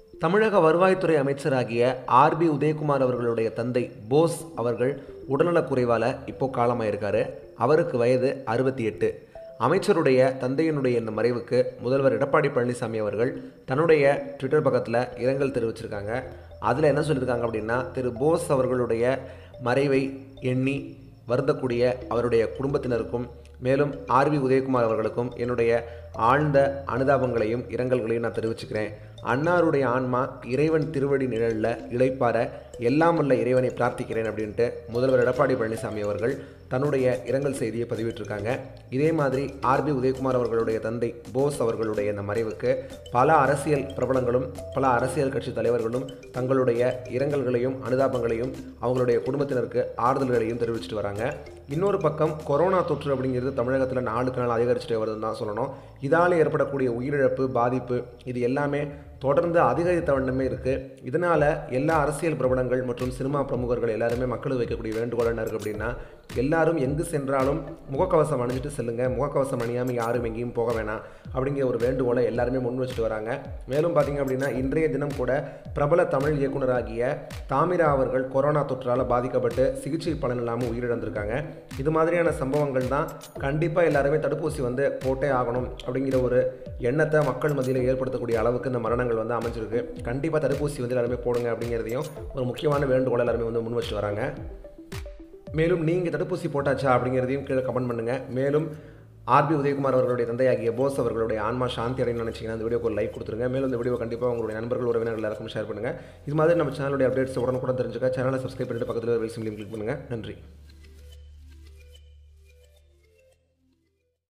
தமிழக வருவாய்த்துறை அமைச்சராகிய ஆர்பி உதயகுமார் அவர்களுடைய தந்தை போஸ் அவர்கள் உடல்நலக்குறைவால் இப்போ காலமாயிருக்காரு அவருக்கு வயது அறுபத்தி எட்டு அமைச்சருடைய தந்தையினுடைய இந்த மறைவுக்கு முதல்வர் எடப்பாடி பழனிசாமி அவர்கள் தன்னுடைய ட்விட்டர் பக்கத்தில் இரங்கல் தெரிவிச்சிருக்காங்க அதில் என்ன சொல்லியிருக்காங்க அப்படின்னா திரு போஸ் அவர்களுடைய மறைவை எண்ணி வருந்தக்கூடிய அவருடைய குடும்பத்தினருக்கும் மேலும் ஆர்வி உதயகுமார் அவர்களுக்கும் என்னுடைய ஆழ்ந்த அனுதாபங்களையும் இரங்கல்களையும் நான் தெரிவிச்சுக்கிறேன் அன்னாருடைய ஆன்மா இறைவன் திருவடி நிழலில் இளைப்பார எல்லாம் வல்ல இறைவனை பிரார்த்திக்கிறேன் அப்படின்ட்டு முதல்வர் எடப்பாடி பழனிசாமி அவர்கள் தன்னுடைய இரங்கல் செய்தியை பதிவிட்டிருக்காங்க இதே மாதிரி ஆர்பி உதயகுமார் அவர்களுடைய தந்தை போஸ் அவர்களுடைய இந்த மறைவுக்கு பல அரசியல் பிரபலங்களும் பல அரசியல் கட்சி தலைவர்களும் தங்களுடைய இரங்கல்களையும் அனுதாபங்களையும் அவங்களுடைய குடும்பத்தினருக்கு ஆறுதல்களையும் தெரிவிச்சிட்டு வராங்க இன்னொரு பக்கம் கொரோனா தொற்று அப்படிங்கிறது தமிழகத்தில் நாளுக்கு நாள் அதிகரிச்சுட்டே வருதுன்னு தான் சொல்லணும் இதால் ஏற்படக்கூடிய உயிரிழப்பு பாதிப்பு இது எல்லாமே தொடர்ந்து அதிகரித்த வண்ணமே இருக்குது இதனால் எல்லா அரசியல் பிரபலங்கள் மற்றும் சினிமா பிரமுகர்கள் எல்லாருமே மக்களுக்கு வைக்கக்கூடிய வேண்டுகோள் என்ன இருக்குது அப்படின்னா எல்லாரும் எங்கு சென்றாலும் முகக்கவசம் அணிஞ்சிட்டு செல்லுங்க முகக்கவசம் அணியாமல் யாரும் எங்கேயும் போக வேணாம் அப்படிங்கிற ஒரு வேண்டுகோளை எல்லாருமே முன் வச்சுட்டு வராங்க மேலும் பார்த்தீங்க அப்படின்னா இன்றைய தினம் கூட பிரபல தமிழ் இயக்குனராகிய தாமிரா அவர்கள் கொரோனா தொற்றால் பாதிக்கப்பட்டு சிகிச்சை பலன் இல்லாமல் உயிரிழந்திருக்காங்க இது மாதிரியான சம்பவங்கள் தான் கண்டிப்பாக எல்லாருமே தடுப்பூசி வந்து போட்டே ஆகணும் அப்படிங்கிற ஒரு எண்ணத்தை மக்கள் மத்தியில் ஏற்படுத்தக்கூடிய அளவுக்கு இந்த மரணங்கள் வந்து அமைஞ்சிருக்கு கண்டிப்பாக தடுப்பூசி வந்து எல்லாருமே போடுங்க அப்படிங்கிறதையும் ஒரு முக்கியமான வேண்டுகோளை எல்லாருமே வந்து முன் வச்சுட்டு வராங்க மேலும் நீங்கள் தடுப்பூசி போட்டாச்சா அப்படிங்கிறதையும் கீழே கமெண்ட் பண்ணுங்கள் மேலும் ஆர்பி உதயகுமார் அவர்களுடைய தந்தையாகிய போஸ் அவர்களுடைய ஆன்மா சாந்தி அடையணும்னு நினச்சிங்கன்னா இந்த வீடியோக்கு ஒரு லைக் கொடுத்துருங்க மேலும் இந்த வீடியோ கண்டிப்பாக உங்களுடைய நண்பர்கள் உறவினர்கள் எல்லாருக்கும் ஷேர் பண்ணுங்கள் இது மாதிரி நம்ம சேனலுடைய அப்டேட்ஸ் உடனுக்குடன் தெரிஞ்சுக்க சேனலை சப்ஸ்கிரைப் பண்ணிட்டு பக்கத்தில் பெல் சிம்லையும் கிளிக் பண்ணுங்கள் நன்றி